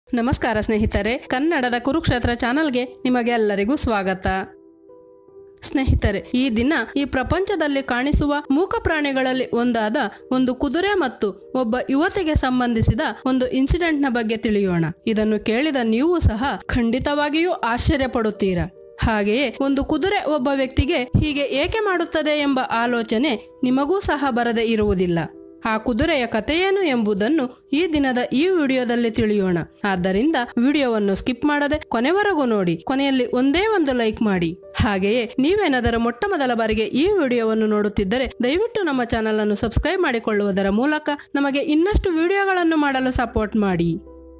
ನಮಸ್ಕಾರ ಸ್ನೇಹಿತರೆ ಕನ್ನಡದ ಕುರುಕ್ಷೇತ್ರ ಚಾನಲ್ಗೆ ನಿಮಗೆಲ್ಲರಿಗೂ ಸ್ವಾಗತ ಸ್ನೇಹಿತರೆ ಈ ದಿನ ಈ ಪ್ರಪಂಚದಲ್ಲಿ ಕಾಣಿಸುವ ಮೂಕ ಪ್ರಾಣಿಗಳಲ್ಲಿ ಒಂದಾದ ಒಂದು ಕುದುರೆ ಮತ್ತು ಒಬ್ಬ ಯುವತಿಗೆ ಸಂಬಂಧಿಸಿದ ಒಂದು ಇನ್ಸಿಡೆಂಟ್ನ ಬಗ್ಗೆ ತಿಳಿಯೋಣ ಇದನ್ನು ಕೇಳಿದ ನೀವು ಸಹ ಖಂಡಿತವಾಗಿಯೂ ಆಶ್ಚರ್ಯ ಪಡುತ್ತೀರಾ ಹಾಗೆಯೇ ಒಂದು ಕುದುರೆ ಒಬ್ಬ ವ್ಯಕ್ತಿಗೆ ಹೀಗೆ ಏಕೆ ಮಾಡುತ್ತದೆ ಎಂಬ ಆಲೋಚನೆ ನಿಮಗೂ ಸಹ ಬರದೇ ಇರುವುದಿಲ್ಲ ಆ ಕುದುರೆಯ ಕಥೆಯೇನು ಎಂಬುದನ್ನು ಈ ದಿನದ ಈ ವಿಡಿಯೋದಲ್ಲಿ ತಿಳಿಯೋಣ ಆದ್ದರಿಂದ ವಿಡಿಯೋವನ್ನು ಸ್ಕಿಪ್ ಮಾಡದೆ ಕೊನೆವರೆಗೂ ನೋಡಿ ಕೊನೆಯಲ್ಲಿ ಒಂದೇ ಒಂದು ಲೈಕ್ ಮಾಡಿ ಹಾಗೆಯೇ ನೀವೇನಾದರೂ ಮೊಟ್ಟ ಮೊದಲ ಬಾರಿಗೆ ಈ ವಿಡಿಯೋವನ್ನು ನೋಡುತ್ತಿದ್ದರೆ ದಯವಿಟ್ಟು ನಮ್ಮ ಚಾನಲ್ ಅನ್ನು ಸಬ್ಸ್ಕ್ರೈಬ್ ಮಾಡಿಕೊಳ್ಳುವುದರ ಮೂಲಕ ನಮಗೆ ಇನ್ನಷ್ಟು ವಿಡಿಯೋಗಳನ್ನು ಮಾಡಲು ಸಪೋರ್ಟ್ ಮಾಡಿ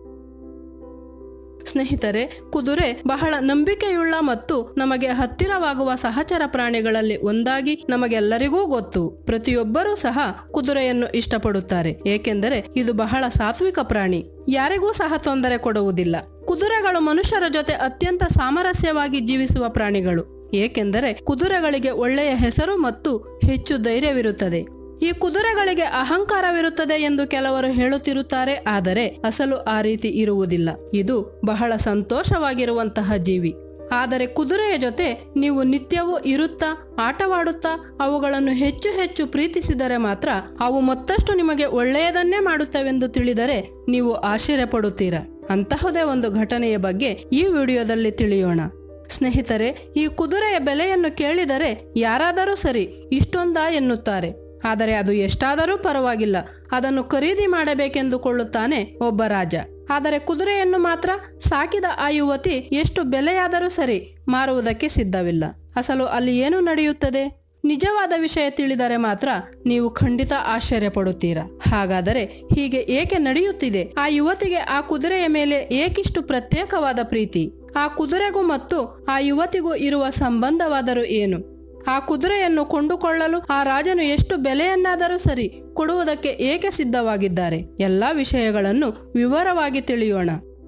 ಸ್ನೇಹಿತರೆ ಕುದುರೆ ಬಹಳ ನಂಬಿಕೆಯುಳ್ಳ ಮತ್ತು ನಮಗೆ ಹತ್ತಿರವಾಗುವ ಸಹಚರ ಪ್ರಾಣಿಗಳಲ್ಲಿ ಒಂದಾಗಿ ನಮಗೆಲ್ಲರಿಗೂ ಗೊತ್ತು ಪ್ರತಿಯೊಬ್ಬರೂ ಸಹ ಕುದುರೆಯನ್ನು ಇಷ್ಟಪಡುತ್ತಾರೆ ಏಕೆಂದರೆ ಇದು ಬಹಳ ಸಾತ್ವಿಕ ಪ್ರಾಣಿ ಯಾರಿಗೂ ಸಹ ತೊಂದರೆ ಕೊಡುವುದಿಲ್ಲ ಕುದುರೆಗಳು ಮನುಷ್ಯರ ಜೊತೆ ಅತ್ಯಂತ ಸಾಮರಸ್ಯವಾಗಿ ಜೀವಿಸುವ ಪ್ರಾಣಿಗಳು ಏಕೆಂದರೆ ಕುದುರೆಗಳಿಗೆ ಒಳ್ಳೆಯ ಹೆಸರು ಮತ್ತು ಹೆಚ್ಚು ಧೈರ್ಯವಿರುತ್ತದೆ ಈ ಕುದುರೆಗಳಿಗೆ ಅಹಂಕಾರವಿರುತ್ತದೆ ಎಂದು ಕೆಲವರು ಹೇಳುತ್ತಿರುತ್ತಾರೆ ಆದರೆ ಅಸಲು ಆ ರೀತಿ ಇರುವುದಿಲ್ಲ ಇದು ಬಹಳ ಸಂತೋಷವಾಗಿರುವಂತಹ ಜೀವಿ ಆದರೆ ಕುದುರೆಯ ಜೊತೆ ನೀವು ನಿತ್ಯವೂ ಇರುತ್ತಾ ಆಟವಾಡುತ್ತಾ ಅವುಗಳನ್ನು ಹೆಚ್ಚು ಹೆಚ್ಚು ಪ್ರೀತಿಸಿದರೆ ಮಾತ್ರ ಅವು ಮತ್ತಷ್ಟು ನಿಮಗೆ ಒಳ್ಳೆಯದನ್ನೇ ಮಾಡುತ್ತವೆಂದು ತಿಳಿದರೆ ನೀವು ಆಶ್ಚರ್ಯಪಡುತ್ತೀರಾ ಅಂತಹುದೇ ಒಂದು ಘಟನೆಯ ಬಗ್ಗೆ ಈ ವಿಡಿಯೋದಲ್ಲಿ ತಿಳಿಯೋಣ ಸ್ನೇಹಿತರೆ ಈ ಕುದುರೆಯ ಬೆಲೆಯನ್ನು ಕೇಳಿದರೆ ಯಾರಾದರೂ ಸರಿ ಇಷ್ಟೊಂದಾ ಎನ್ನುತ್ತಾರೆ ಆದರೆ ಅದು ಎಷ್ಟಾದರೂ ಪರವಾಗಿಲ್ಲ ಅದನ್ನು ಖರೀದಿ ಮಾಡಬೇಕೆಂದುಕೊಳ್ಳುತ್ತಾನೆ ಒಬ್ಬ ರಾಜ ಆದರೆ ಕುದುರೆಯನ್ನು ಮಾತ್ರ ಸಾಕಿದ ಆ ಯುವತಿ ಎಷ್ಟು ಬೆಲೆಯಾದರೂ ಸರಿ ಮಾರುವುದಕ್ಕೆ ಸಿದ್ಧವಿಲ್ಲ ಅಸಲು ಅಲ್ಲಿ ಏನು ನಡೆಯುತ್ತದೆ ನಿಜವಾದ ವಿಷಯ ತಿಳಿದರೆ ಮಾತ್ರ ನೀವು ಖಂಡಿತ ಆಶ್ಚರ್ಯ ಪಡುತ್ತೀರಾ ಹಾಗಾದರೆ ಹೀಗೆ ಏಕೆ ನಡೆಯುತ್ತಿದೆ ಆ ಯುವತಿಗೆ ಆ ಕುದುರೆಯ ಮೇಲೆ ಏಕಿಷ್ಟು ಪ್ರತ್ಯೇಕವಾದ ಪ್ರೀತಿ ಆ ಕುದುರೆಗೂ ಮತ್ತು ಆ ಯುವತಿಗೂ ಇರುವ ಸಂಬಂಧವಾದರೂ ಏನು ಆ ಕುದುರೆಯನ್ನು ಕೊಂಡುಕೊಳ್ಳಲು ಆ ರಾಜನು ಎಷ್ಟು ಬೆಲೆಯನ್ನಾದರೂ ಸರಿ ಕೊಡುವುದಕ್ಕೆ ಏಕೆ ಸಿದ್ಧವಾಗಿದ್ದಾರೆ ಎಲ್ಲ ವಿಷಯಗಳನ್ನು ವಿವರವಾಗಿ ತಿಳಿಯೋಣ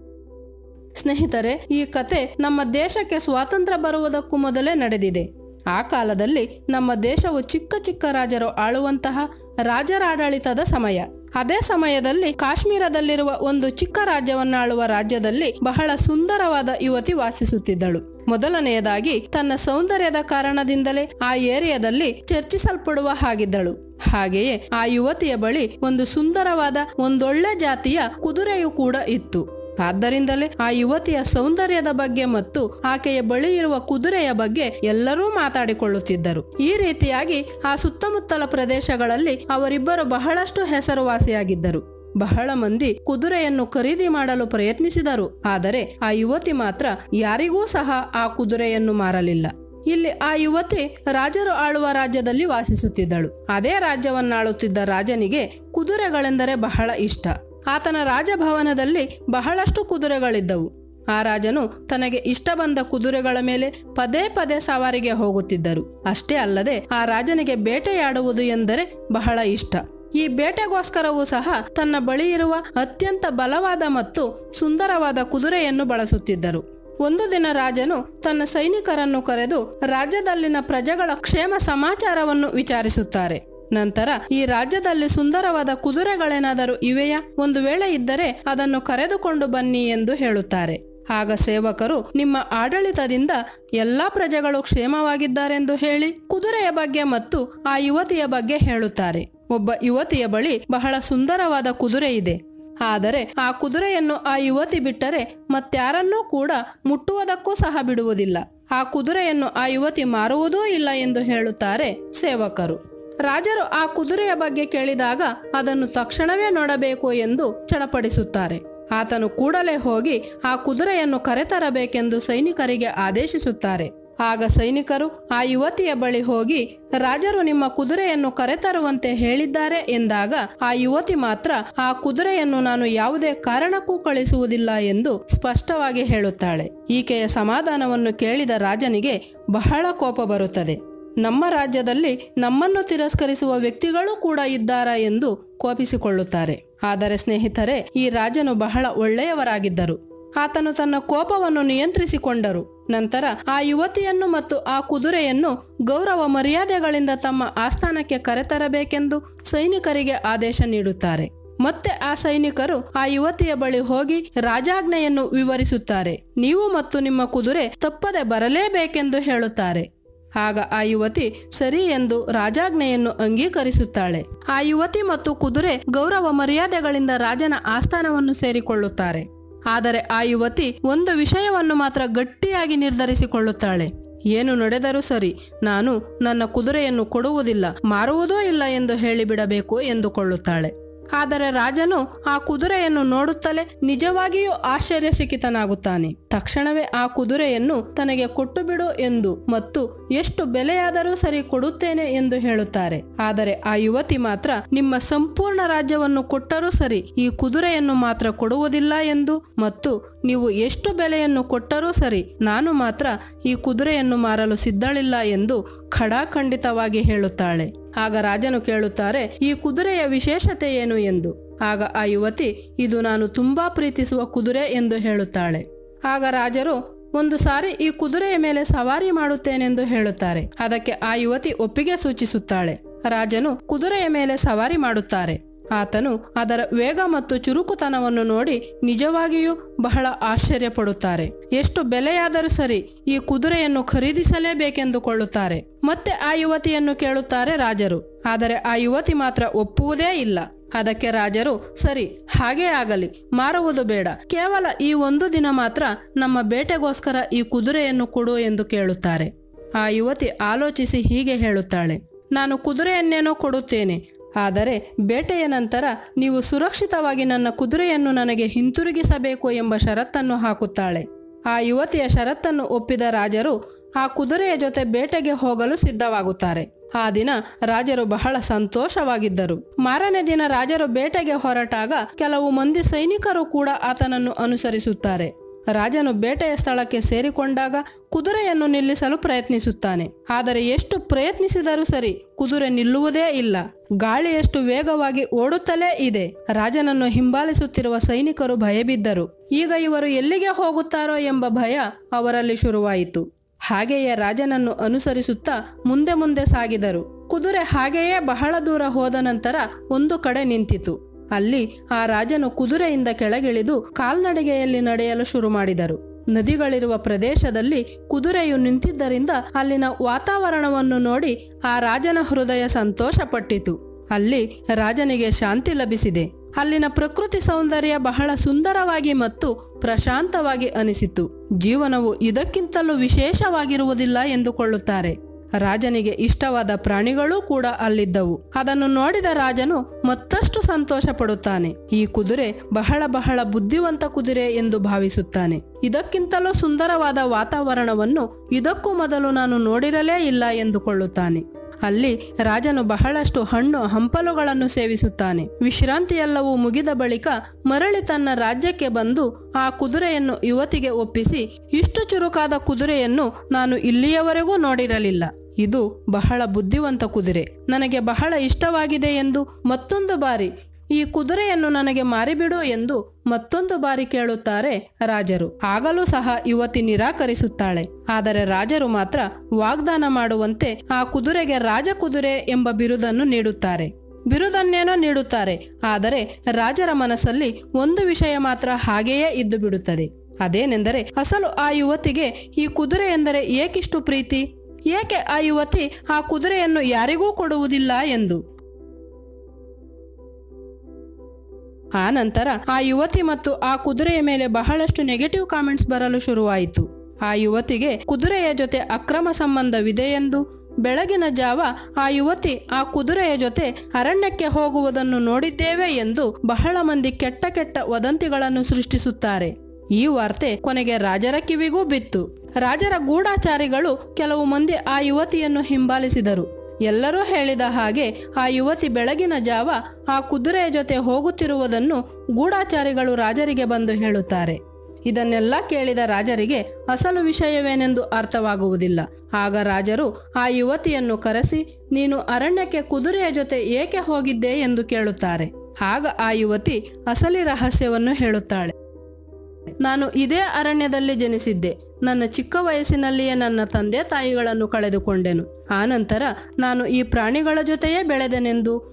ಸ್ನೇಹಿತರೆ ಈ ಕತೆ ನಮ್ಮ ದೇಶಕ್ಕೆ ಸ್ವಾತಂತ್ರ್ಯ ಬರುವುದಕ್ಕೂ ಮೊದಲೇ ನಡೆದಿದೆ ಆ ಕಾಲದಲ್ಲಿ ನಮ್ಮ ದೇಶವು ಚಿಕ್ಕ ಚಿಕ್ಕ ರಾಜರು ಆಳುವಂತಹ ರಾಜರಾಡಳಿತದ ಸಮಯ ಅದೇ ಸಮಯದಲ್ಲಿ ಕಾಶ್ಮೀರದಲ್ಲಿರುವ ಒಂದು ಚಿಕ್ಕ ರಾಜ್ಯವನ್ನಾಳುವ ರಾಜ್ಯದಲ್ಲಿ ಬಹಳ ಸುಂದರವಾದ ಯುವತಿ ವಾಸಿಸುತ್ತಿದ್ದಳು ಮೊದಲನೆಯದಾಗಿ ತನ್ನ ಸೌಂದರ್ಯದ ಕಾರಣದಿಂದಲೇ ಆ ಏರಿಯಾದಲ್ಲಿ ಚರ್ಚಿಸಲ್ಪಡುವ ಹಾಗಿದ್ದಳು ಹಾಗೆಯೇ ಆ ಯುವತಿಯ ಬಳಿ ಒಂದು ಸುಂದರವಾದ ಒಂದೊಳ್ಳೆ ಜಾತಿಯ ಕುದುರೆಯೂ ಕೂಡ ಇತ್ತು ಆದ್ದರಿಂದಲೇ ಆ ಯುವತಿಯ ಸೌಂದರ್ಯದ ಬಗ್ಗೆ ಮತ್ತು ಆಕೆಯ ಬಳಿ ಇರುವ ಕುದುರೆಯ ಬಗ್ಗೆ ಎಲ್ಲರೂ ಮಾತಾಡಿಕೊಳ್ಳುತ್ತಿದ್ದರು ಈ ರೀತಿಯಾಗಿ ಆ ಸುತ್ತಮುತ್ತಲ ಪ್ರದೇಶಗಳಲ್ಲಿ ಅವರಿಬ್ಬರು ಬಹಳಷ್ಟು ಹೆಸರುವಾಸಿಯಾಗಿದ್ದರು ಬಹಳ ಮಂದಿ ಕುದುರೆಯನ್ನು ಖರೀದಿ ಮಾಡಲು ಪ್ರಯತ್ನಿಸಿದರು ಆದರೆ ಆ ಯುವತಿ ಮಾತ್ರ ಯಾರಿಗೂ ಸಹ ಆ ಕುದುರೆಯನ್ನು ಮಾರಲಿಲ್ಲ ಇಲ್ಲಿ ಆ ಯುವತಿ ರಾಜರು ಆಳುವ ರಾಜ್ಯದಲ್ಲಿ ವಾಸಿಸುತ್ತಿದ್ದಳು ಅದೇ ರಾಜ್ಯವನ್ನಾಳುತ್ತಿದ್ದ ರಾಜನಿಗೆ ಕುದುರೆಗಳೆಂದರೆ ಬಹಳ ಇಷ್ಟ ಆತನ ರಾಜಭವನದಲ್ಲಿ ಬಹಳಷ್ಟು ಕುದುರೆಗಳಿದ್ದವು ಆ ರಾಜನು ತನಗೆ ಇಷ್ಟ ಬಂದ ಕುದುರೆಗಳ ಮೇಲೆ ಪದೇ ಪದೇ ಸವಾರಿಗೆ ಹೋಗುತ್ತಿದ್ದರು ಅಷ್ಟೇ ಅಲ್ಲದೆ ಆ ರಾಜನಿಗೆ ಬೇಟೆಯಾಡುವುದು ಎಂದರೆ ಬಹಳ ಇಷ್ಟ ಈ ಬೇಟೆಗೋಸ್ಕರವೂ ಸಹ ತನ್ನ ಬಳಿ ಇರುವ ಅತ್ಯಂತ ಬಲವಾದ ಮತ್ತು ಸುಂದರವಾದ ಕುದುರೆಯನ್ನು ಬಳಸುತ್ತಿದ್ದರು ಒಂದು ದಿನ ರಾಜನು ತನ್ನ ಸೈನಿಕರನ್ನು ಕರೆದು ರಾಜ್ಯದಲ್ಲಿನ ಪ್ರಜೆಗಳ ಕ್ಷೇಮ ಸಮಾಚಾರವನ್ನು ವಿಚಾರಿಸುತ್ತಾರೆ ನಂತರ ಈ ರಾಜ್ಯದಲ್ಲಿ ಸುಂದರವಾದ ಕುದುರೆಗಳೇನಾದರೂ ಇವೆಯಾ ಒಂದು ವೇಳೆ ಇದ್ದರೆ ಅದನ್ನು ಕರೆದುಕೊಂಡು ಬನ್ನಿ ಎಂದು ಹೇಳುತ್ತಾರೆ ಆಗ ಸೇವಕರು ನಿಮ್ಮ ಆಡಳಿತದಿಂದ ಎಲ್ಲಾ ಪ್ರಜೆಗಳು ಕ್ಷೇಮವಾಗಿದ್ದಾರೆಂದು ಹೇಳಿ ಕುದುರೆಯ ಬಗ್ಗೆ ಮತ್ತು ಆ ಯುವತಿಯ ಬಗ್ಗೆ ಹೇಳುತ್ತಾರೆ ಒಬ್ಬ ಯುವತಿಯ ಬಳಿ ಬಹಳ ಸುಂದರವಾದ ಕುದುರೆ ಇದೆ ಆದರೆ ಆ ಕುದುರೆಯನ್ನು ಆ ಯುವತಿ ಬಿಟ್ಟರೆ ಮತ್ಯಾರನ್ನೂ ಕೂಡ ಮುಟ್ಟುವುದಕ್ಕೂ ಸಹ ಬಿಡುವುದಿಲ್ಲ ಆ ಕುದುರೆಯನ್ನು ಆ ಯುವತಿ ಮಾರುವುದೂ ಇಲ್ಲ ಎಂದು ಹೇಳುತ್ತಾರೆ ಸೇವಕರು ರಾಜರು ಆ ಕುದುರೆಯ ಬಗ್ಗೆ ಕೇಳಿದಾಗ ಅದನ್ನು ತಕ್ಷಣವೇ ನೋಡಬೇಕು ಎಂದು ಚಡಪಡಿಸುತ್ತಾರೆ ಆತನು ಕೂಡಲೇ ಹೋಗಿ ಆ ಕುದುರೆಯನ್ನು ಕರೆತರಬೇಕೆಂದು ಸೈನಿಕರಿಗೆ ಆದೇಶಿಸುತ್ತಾರೆ ಆಗ ಸೈನಿಕರು ಆ ಯುವತಿಯ ಬಳಿ ಹೋಗಿ ರಾಜರು ನಿಮ್ಮ ಕುದುರೆಯನ್ನು ಕರೆತರುವಂತೆ ಹೇಳಿದ್ದಾರೆ ಎಂದಾಗ ಆ ಯುವತಿ ಮಾತ್ರ ಆ ಕುದುರೆಯನ್ನು ನಾನು ಯಾವುದೇ ಕಾರಣಕ್ಕೂ ಕಳಿಸುವುದಿಲ್ಲ ಎಂದು ಸ್ಪಷ್ಟವಾಗಿ ಹೇಳುತ್ತಾಳೆ ಈಕೆಯ ಸಮಾಧಾನವನ್ನು ಕೇಳಿದ ರಾಜನಿಗೆ ಬಹಳ ಕೋಪ ಬರುತ್ತದೆ ನಮ್ಮ ರಾಜ್ಯದಲ್ಲಿ ನಮ್ಮನ್ನು ತಿರಸ್ಕರಿಸುವ ವ್ಯಕ್ತಿಗಳು ಕೂಡ ಇದ್ದಾರಾ ಎಂದು ಕೋಪಿಸಿಕೊಳ್ಳುತ್ತಾರೆ ಆದರೆ ಸ್ನೇಹಿತರೆ ಈ ರಾಜನು ಬಹಳ ಒಳ್ಳೆಯವರಾಗಿದ್ದರು ಆತನು ತನ್ನ ಕೋಪವನ್ನು ನಿಯಂತ್ರಿಸಿಕೊಂಡರು ನಂತರ ಆ ಯುವತಿಯನ್ನು ಮತ್ತು ಆ ಕುದುರೆಯನ್ನು ಗೌರವ ಮರ್ಯಾದೆಗಳಿಂದ ತಮ್ಮ ಆಸ್ಥಾನಕ್ಕೆ ಕರೆತರಬೇಕೆಂದು ಸೈನಿಕರಿಗೆ ಆದೇಶ ನೀಡುತ್ತಾರೆ ಮತ್ತೆ ಆ ಸೈನಿಕರು ಆ ಯುವತಿಯ ಬಳಿ ಹೋಗಿ ರಾಜಾಜ್ಞೆಯನ್ನು ವಿವರಿಸುತ್ತಾರೆ ನೀವು ಮತ್ತು ನಿಮ್ಮ ಕುದುರೆ ತಪ್ಪದೆ ಬರಲೇಬೇಕೆಂದು ಹೇಳುತ್ತಾರೆ ಆಗ ಆ ಯುವತಿ ಸರಿ ಎಂದು ರಾಜಾಜ್ಞೆಯನ್ನು ಅಂಗೀಕರಿಸುತ್ತಾಳೆ ಆ ಯುವತಿ ಮತ್ತು ಕುದುರೆ ಗೌರವ ಮರ್ಯಾದೆಗಳಿಂದ ರಾಜನ ಆಸ್ಥಾನವನ್ನು ಸೇರಿಕೊಳ್ಳುತ್ತಾರೆ ಆದರೆ ಆ ಯುವತಿ ಒಂದು ವಿಷಯವನ್ನು ಮಾತ್ರ ಗಟ್ಟಿಯಾಗಿ ನಿರ್ಧರಿಸಿಕೊಳ್ಳುತ್ತಾಳೆ ಏನು ನಡೆದರೂ ಸರಿ ನಾನು ನನ್ನ ಕುದುರೆಯನ್ನು ಕೊಡುವುದಿಲ್ಲ ಮಾರುವುದೂ ಇಲ್ಲ ಎಂದು ಹೇಳಿಬಿಡಬೇಕು ಎಂದುಕೊಳ್ಳುತ್ತಾಳೆ ಆದರೆ ರಾಜನು ಆ ಕುದುರೆಯನ್ನು ನೋಡುತ್ತಲೇ ನಿಜವಾಗಿಯೂ ಆಶ್ಚರ್ಯಚಕಿತನಾಗುತ್ತಾನೆ ತಕ್ಷಣವೇ ಆ ಕುದುರೆಯನ್ನು ತನಗೆ ಕೊಟ್ಟು ಬಿಡು ಎಂದು ಮತ್ತು ಎಷ್ಟು ಬೆಲೆಯಾದರೂ ಸರಿ ಕೊಡುತ್ತೇನೆ ಎಂದು ಹೇಳುತ್ತಾರೆ ಆದರೆ ಆ ಯುವತಿ ಮಾತ್ರ ನಿಮ್ಮ ಸಂಪೂರ್ಣ ರಾಜ್ಯವನ್ನು ಕೊಟ್ಟರೂ ಸರಿ ಈ ಕುದುರೆಯನ್ನು ಮಾತ್ರ ಕೊಡುವುದಿಲ್ಲ ಎಂದು ಮತ್ತು ನೀವು ಎಷ್ಟು ಬೆಲೆಯನ್ನು ಕೊಟ್ಟರೂ ಸರಿ ನಾನು ಮಾತ್ರ ಈ ಕುದುರೆಯನ್ನು ಮಾರಲು ಸಿದ್ಧಳಿಲ್ಲ ಎಂದು ಖಡಾಖಂಡಿತವಾಗಿ ಹೇಳುತ್ತಾಳೆ ಆಗ ರಾಜನು ಕೇಳುತ್ತಾರೆ ಈ ಕುದುರೆಯ ವಿಶೇಷತೆ ಏನು ಎಂದು ಆಗ ಆ ಯುವತಿ ಇದು ನಾನು ತುಂಬಾ ಪ್ರೀತಿಸುವ ಕುದುರೆ ಎಂದು ಹೇಳುತ್ತಾಳೆ ಆಗ ರಾಜರು ಒಂದು ಸಾರಿ ಈ ಕುದುರೆಯ ಮೇಲೆ ಸವಾರಿ ಮಾಡುತ್ತೇನೆಂದು ಹೇಳುತ್ತಾರೆ ಅದಕ್ಕೆ ಆ ಯುವತಿ ಒಪ್ಪಿಗೆ ಸೂಚಿಸುತ್ತಾಳೆ ರಾಜನು ಕುದುರೆಯ ಮೇಲೆ ಸವಾರಿ ಮಾಡುತ್ತಾರೆ ಆತನು ಅದರ ವೇಗ ಮತ್ತು ಚುರುಕುತನವನ್ನು ನೋಡಿ ನಿಜವಾಗಿಯೂ ಬಹಳ ಆಶ್ಚರ್ಯಪಡುತ್ತಾರೆ ಎಷ್ಟು ಬೆಲೆಯಾದರೂ ಸರಿ ಈ ಕುದುರೆಯನ್ನು ಖರೀದಿಸಲೇಬೇಕೆಂದುಕೊಳ್ಳುತ್ತಾರೆ ಮತ್ತೆ ಆ ಯುವತಿಯನ್ನು ಕೇಳುತ್ತಾರೆ ರಾಜರು ಆದರೆ ಆ ಯುವತಿ ಮಾತ್ರ ಒಪ್ಪುವುದೇ ಇಲ್ಲ ಅದಕ್ಕೆ ರಾಜರು ಸರಿ ಹಾಗೇ ಆಗಲಿ ಮಾರುವುದು ಬೇಡ ಕೇವಲ ಈ ಒಂದು ದಿನ ಮಾತ್ರ ನಮ್ಮ ಬೇಟೆಗೋಸ್ಕರ ಈ ಕುದುರೆಯನ್ನು ಕೊಡು ಎಂದು ಕೇಳುತ್ತಾರೆ ಆ ಯುವತಿ ಆಲೋಚಿಸಿ ಹೀಗೆ ಹೇಳುತ್ತಾಳೆ ನಾನು ಕುದುರೆಯನ್ನೇನೋ ಕೊಡುತ್ತೇನೆ ಆದರೆ ಬೇಟೆಯ ನಂತರ ನೀವು ಸುರಕ್ಷಿತವಾಗಿ ನನ್ನ ಕುದುರೆಯನ್ನು ನನಗೆ ಹಿಂತಿರುಗಿಸಬೇಕು ಎಂಬ ಷರತ್ತನ್ನು ಹಾಕುತ್ತಾಳೆ ಆ ಯುವತಿಯ ಷರತ್ತನ್ನು ಒಪ್ಪಿದ ರಾಜರು ಆ ಕುದುರೆಯ ಜೊತೆ ಬೇಟೆಗೆ ಹೋಗಲು ಸಿದ್ಧವಾಗುತ್ತಾರೆ ಆ ದಿನ ರಾಜರು ಬಹಳ ಸಂತೋಷವಾಗಿದ್ದರು ಮಾರನೇ ದಿನ ರಾಜರು ಬೇಟೆಗೆ ಹೊರಟಾಗ ಕೆಲವು ಮಂದಿ ಸೈನಿಕರು ಕೂಡ ಆತನನ್ನು ಅನುಸರಿಸುತ್ತಾರೆ ರಾಜನು ಬೇಟೆಯ ಸ್ಥಳಕ್ಕೆ ಸೇರಿಕೊಂಡಾಗ ಕುದುರೆಯನ್ನು ನಿಲ್ಲಿಸಲು ಪ್ರಯತ್ನಿಸುತ್ತಾನೆ ಆದರೆ ಎಷ್ಟು ಪ್ರಯತ್ನಿಸಿದರೂ ಸರಿ ಕುದುರೆ ನಿಲ್ಲುವುದೇ ಇಲ್ಲ ಗಾಳಿಯಷ್ಟು ವೇಗವಾಗಿ ಓಡುತ್ತಲೇ ಇದೆ ರಾಜನನ್ನು ಹಿಂಬಾಲಿಸುತ್ತಿರುವ ಸೈನಿಕರು ಭಯಬಿದ್ದರು ಈಗ ಇವರು ಎಲ್ಲಿಗೆ ಹೋಗುತ್ತಾರೋ ಎಂಬ ಭಯ ಅವರಲ್ಲಿ ಶುರುವಾಯಿತು ಹಾಗೆಯೇ ರಾಜನನ್ನು ಅನುಸರಿಸುತ್ತಾ ಮುಂದೆ ಮುಂದೆ ಸಾಗಿದರು ಕುದುರೆ ಹಾಗೆಯೇ ಬಹಳ ದೂರ ಹೋದ ನಂತರ ಒಂದು ಕಡೆ ನಿಂತಿತು ಅಲ್ಲಿ ಆ ರಾಜನು ಕುದುರೆಯಿಂದ ಕೆಳಗಿಳಿದು ಕಾಲ್ನಡಿಗೆಯಲ್ಲಿ ನಡೆಯಲು ಶುರು ಮಾಡಿದರು ನದಿಗಳಿರುವ ಪ್ರದೇಶದಲ್ಲಿ ಕುದುರೆಯು ನಿಂತಿದ್ದರಿಂದ ಅಲ್ಲಿನ ವಾತಾವರಣವನ್ನು ನೋಡಿ ಆ ರಾಜನ ಹೃದಯ ಸಂತೋಷಪಟ್ಟಿತು ಅಲ್ಲಿ ರಾಜನಿಗೆ ಶಾಂತಿ ಲಭಿಸಿದೆ ಅಲ್ಲಿನ ಪ್ರಕೃತಿ ಸೌಂದರ್ಯ ಬಹಳ ಸುಂದರವಾಗಿ ಮತ್ತು ಪ್ರಶಾಂತವಾಗಿ ಅನಿಸಿತು ಜೀವನವು ಇದಕ್ಕಿಂತಲೂ ವಿಶೇಷವಾಗಿರುವುದಿಲ್ಲ ಎಂದುಕೊಳ್ಳುತ್ತಾರೆ ರಾಜನಿಗೆ ಇಷ್ಟವಾದ ಪ್ರಾಣಿಗಳೂ ಕೂಡ ಅಲ್ಲಿದ್ದವು ಅದನ್ನು ನೋಡಿದ ರಾಜನು ಮತ್ತಷ್ಟು ಸಂತೋಷ ಪಡುತ್ತಾನೆ ಈ ಕುದುರೆ ಬಹಳ ಬಹಳ ಬುದ್ಧಿವಂತ ಕುದುರೆ ಎಂದು ಭಾವಿಸುತ್ತಾನೆ ಇದಕ್ಕಿಂತಲೂ ಸುಂದರವಾದ ವಾತಾವರಣವನ್ನು ಇದಕ್ಕೂ ಮೊದಲು ನಾನು ನೋಡಿರಲೇ ಇಲ್ಲ ಎಂದುಕೊಳ್ಳುತ್ತಾನೆ ಅಲ್ಲಿ ರಾಜನು ಬಹಳಷ್ಟು ಹಣ್ಣು ಹಂಪಲುಗಳನ್ನು ಸೇವಿಸುತ್ತಾನೆ ವಿಶ್ರಾಂತಿಯೆಲ್ಲವೂ ಮುಗಿದ ಬಳಿಕ ಮರಳಿ ತನ್ನ ರಾಜ್ಯಕ್ಕೆ ಬಂದು ಆ ಕುದುರೆಯನ್ನು ಯುವತಿಗೆ ಒಪ್ಪಿಸಿ ಇಷ್ಟು ಚುರುಕಾದ ಕುದುರೆಯನ್ನು ನಾನು ಇಲ್ಲಿಯವರೆಗೂ ನೋಡಿರಲಿಲ್ಲ ಇದು ಬಹಳ ಬುದ್ಧಿವಂತ ಕುದುರೆ ನನಗೆ ಬಹಳ ಇಷ್ಟವಾಗಿದೆ ಎಂದು ಮತ್ತೊಂದು ಬಾರಿ ಈ ಕುದುರೆಯನ್ನು ನನಗೆ ಮಾರಿಬಿಡು ಎಂದು ಮತ್ತೊಂದು ಬಾರಿ ಕೇಳುತ್ತಾರೆ ರಾಜರು ಆಗಲೂ ಸಹ ಯುವತಿ ನಿರಾಕರಿಸುತ್ತಾಳೆ ಆದರೆ ರಾಜರು ಮಾತ್ರ ವಾಗ್ದಾನ ಮಾಡುವಂತೆ ಆ ಕುದುರೆಗೆ ರಾಜ ಕುದುರೆ ಎಂಬ ಬಿರುದನ್ನು ನೀಡುತ್ತಾರೆ ಬಿರುದನ್ನೇನೋ ನೀಡುತ್ತಾರೆ ಆದರೆ ರಾಜರ ಮನಸ್ಸಲ್ಲಿ ಒಂದು ವಿಷಯ ಮಾತ್ರ ಹಾಗೆಯೇ ಇದ್ದು ಬಿಡುತ್ತದೆ ಅದೇನೆಂದರೆ ಅಸಲು ಆ ಯುವತಿಗೆ ಈ ಕುದುರೆ ಎಂದರೆ ಏಕಿಷ್ಟು ಪ್ರೀತಿ ಏಕೆ ಆ ಯುವತಿ ಆ ಕುದುರೆಯನ್ನು ಯಾರಿಗೂ ಕೊಡುವುದಿಲ್ಲ ಎಂದು ಆ ನಂತರ ಆ ಯುವತಿ ಮತ್ತು ಆ ಕುದುರೆಯ ಮೇಲೆ ಬಹಳಷ್ಟು ನೆಗೆಟಿವ್ ಕಾಮೆಂಟ್ಸ್ ಬರಲು ಶುರುವಾಯಿತು ಆ ಯುವತಿಗೆ ಕುದುರೆಯ ಜೊತೆ ಅಕ್ರಮ ಸಂಬಂಧವಿದೆ ಎಂದು ಬೆಳಗಿನ ಜಾವ ಆ ಯುವತಿ ಆ ಕುದುರೆಯ ಜೊತೆ ಅರಣ್ಯಕ್ಕೆ ಹೋಗುವುದನ್ನು ನೋಡಿದ್ದೇವೆ ಎಂದು ಬಹಳ ಮಂದಿ ಕೆಟ್ಟ ಕೆಟ್ಟ ವದಂತಿಗಳನ್ನು ಸೃಷ್ಟಿಸುತ್ತಾರೆ ಈ ವಾರ್ತೆ ಕೊನೆಗೆ ರಾಜರ ಕಿವಿಗೂ ಬಿತ್ತು ರಾಜರ ಗೂಢಾಚಾರಿಗಳು ಕೆಲವು ಮಂದಿ ಆ ಯುವತಿಯನ್ನು ಹಿಂಬಾಲಿಸಿದರು ಎಲ್ಲರೂ ಹೇಳಿದ ಹಾಗೆ ಆ ಯುವತಿ ಬೆಳಗಿನ ಜಾವ ಆ ಕುದುರೆಯ ಜೊತೆ ಹೋಗುತ್ತಿರುವುದನ್ನು ಗೂಢಾಚಾರಿಗಳು ರಾಜರಿಗೆ ಬಂದು ಹೇಳುತ್ತಾರೆ ಇದನ್ನೆಲ್ಲ ಕೇಳಿದ ರಾಜರಿಗೆ ಅಸಲು ವಿಷಯವೇನೆಂದು ಅರ್ಥವಾಗುವುದಿಲ್ಲ ಆಗ ರಾಜರು ಆ ಯುವತಿಯನ್ನು ಕರೆಸಿ ನೀನು ಅರಣ್ಯಕ್ಕೆ ಕುದುರೆಯ ಜೊತೆ ಏಕೆ ಹೋಗಿದ್ದೆ ಎಂದು ಕೇಳುತ್ತಾರೆ ಆಗ ಆ ಯುವತಿ ಅಸಲಿ ರಹಸ್ಯವನ್ನು ಹೇಳುತ್ತಾಳೆ ನಾನು ಇದೇ ಅರಣ್ಯದಲ್ಲಿ ಜನಿಸಿದ್ದೆ ನನ್ನ ಚಿಕ್ಕ ವಯಸ್ಸಿನಲ್ಲಿಯೇ ನನ್ನ ತಂದೆ ತಾಯಿಗಳನ್ನು ಕಳೆದುಕೊಂಡೆನು ಆನಂತರ ನಾನು ಈ ಪ್ರಾಣಿಗಳ ಜೊತೆಯೇ ಬೆಳೆದೆನೆಂದು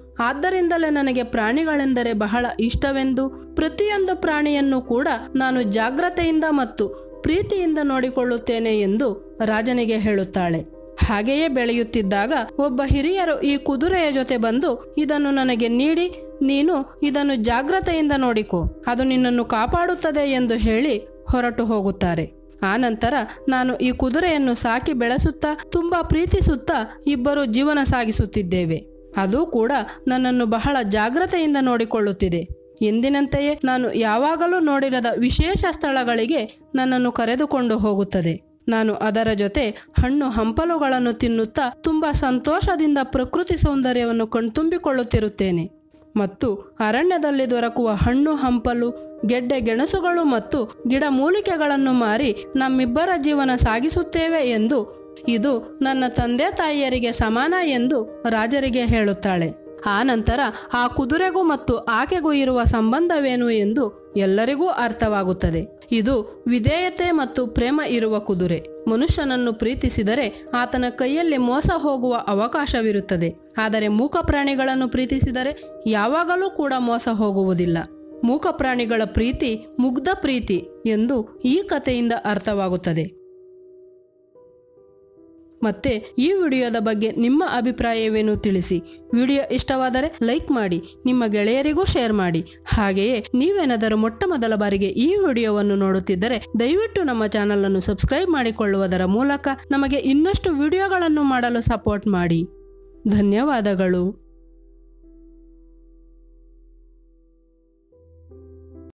ಆದ್ದರಿಂದಲೇ ನನಗೆ ಪ್ರಾಣಿಗಳೆಂದರೆ ಬಹಳ ಇಷ್ಟವೆಂದು ಪ್ರತಿಯೊಂದು ಪ್ರಾಣಿಯನ್ನು ಕೂಡ ನಾನು ಜಾಗ್ರತೆಯಿಂದ ಮತ್ತು ಪ್ರೀತಿಯಿಂದ ನೋಡಿಕೊಳ್ಳುತ್ತೇನೆ ಎಂದು ರಾಜನಿಗೆ ಹೇಳುತ್ತಾಳೆ ಹಾಗೆಯೇ ಬೆಳೆಯುತ್ತಿದ್ದಾಗ ಒಬ್ಬ ಹಿರಿಯರು ಈ ಕುದುರೆಯ ಜೊತೆ ಬಂದು ಇದನ್ನು ನನಗೆ ನೀಡಿ ನೀನು ಇದನ್ನು ಜಾಗ್ರತೆಯಿಂದ ನೋಡಿಕೊ ಅದು ನಿನ್ನನ್ನು ಕಾಪಾಡುತ್ತದೆ ಎಂದು ಹೇಳಿ ಹೊರಟು ಹೋಗುತ್ತಾರೆ ಆನಂತರ ನಾನು ಈ ಕುದುರೆಯನ್ನು ಸಾಕಿ ಬೆಳೆಸುತ್ತಾ ತುಂಬಾ ಪ್ರೀತಿಸುತ್ತಾ ಇಬ್ಬರು ಜೀವನ ಸಾಗಿಸುತ್ತಿದ್ದೇವೆ ಅದು ಕೂಡ ನನ್ನನ್ನು ಬಹಳ ಜಾಗ್ರತೆಯಿಂದ ನೋಡಿಕೊಳ್ಳುತ್ತಿದೆ ಎಂದಿನಂತೆಯೇ ನಾನು ಯಾವಾಗಲೂ ನೋಡಿರದ ವಿಶೇಷ ಸ್ಥಳಗಳಿಗೆ ನನ್ನನ್ನು ಕರೆದುಕೊಂಡು ಹೋಗುತ್ತದೆ ನಾನು ಅದರ ಜೊತೆ ಹಣ್ಣು ಹಂಪಲುಗಳನ್ನು ತಿನ್ನುತ್ತಾ ತುಂಬಾ ಸಂತೋಷದಿಂದ ಪ್ರಕೃತಿ ಸೌಂದರ್ಯವನ್ನು ಕಣ್ತುಂಬಿಕೊಳ್ಳುತ್ತಿರುತ್ತೇನೆ ಮತ್ತು ಅರಣ್ಯದಲ್ಲಿ ದೊರಕುವ ಹಣ್ಣು ಹಂಪಲು ಗೆಡ್ಡೆ ಗೆಣಸುಗಳು ಮತ್ತು ಗಿಡ ಮೂಲಿಕೆಗಳನ್ನು ಮಾರಿ ನಮ್ಮಿಬ್ಬರ ಜೀವನ ಸಾಗಿಸುತ್ತೇವೆ ಎಂದು ಇದು ನನ್ನ ತಂದೆ ತಾಯಿಯರಿಗೆ ಸಮಾನ ಎಂದು ರಾಜರಿಗೆ ಹೇಳುತ್ತಾಳೆ ಆ ನಂತರ ಆ ಕುದುರೆಗೂ ಮತ್ತು ಆಕೆಗೂ ಇರುವ ಸಂಬಂಧವೇನು ಎಂದು ಎಲ್ಲರಿಗೂ ಅರ್ಥವಾಗುತ್ತದೆ ಇದು ವಿಧೇಯತೆ ಮತ್ತು ಪ್ರೇಮ ಇರುವ ಕುದುರೆ ಮನುಷ್ಯನನ್ನು ಪ್ರೀತಿಸಿದರೆ ಆತನ ಕೈಯಲ್ಲಿ ಮೋಸ ಹೋಗುವ ಅವಕಾಶವಿರುತ್ತದೆ ಆದರೆ ಮೂಕ ಪ್ರಾಣಿಗಳನ್ನು ಪ್ರೀತಿಸಿದರೆ ಯಾವಾಗಲೂ ಕೂಡ ಮೋಸ ಹೋಗುವುದಿಲ್ಲ ಮೂಕ ಪ್ರಾಣಿಗಳ ಪ್ರೀತಿ ಮುಗ್ಧ ಪ್ರೀತಿ ಎಂದು ಈ ಕಥೆಯಿಂದ ಅರ್ಥವಾಗುತ್ತದೆ ಮತ್ತೆ ಈ ವಿಡಿಯೋದ ಬಗ್ಗೆ ನಿಮ್ಮ ಅಭಿಪ್ರಾಯವೇನು ತಿಳಿಸಿ ವಿಡಿಯೋ ಇಷ್ಟವಾದರೆ ಲೈಕ್ ಮಾಡಿ ನಿಮ್ಮ ಗೆಳೆಯರಿಗೂ ಶೇರ್ ಮಾಡಿ ಹಾಗೆಯೇ ನೀವೇನಾದರೂ ಮೊಟ್ಟ ಮೊದಲ ಬಾರಿಗೆ ಈ ವಿಡಿಯೋವನ್ನು ನೋಡುತ್ತಿದ್ದರೆ ದಯವಿಟ್ಟು ನಮ್ಮ ಚಾನಲ್ ಅನ್ನು ಸಬ್ಸ್ಕ್ರೈಬ್ ಮಾಡಿಕೊಳ್ಳುವುದರ ಮೂಲಕ ನಮಗೆ ಇನ್ನಷ್ಟು ವಿಡಿಯೋಗಳನ್ನು ಮಾಡಲು ಸಪೋರ್ಟ್ ಮಾಡಿ ಧನ್ಯವಾದಗಳು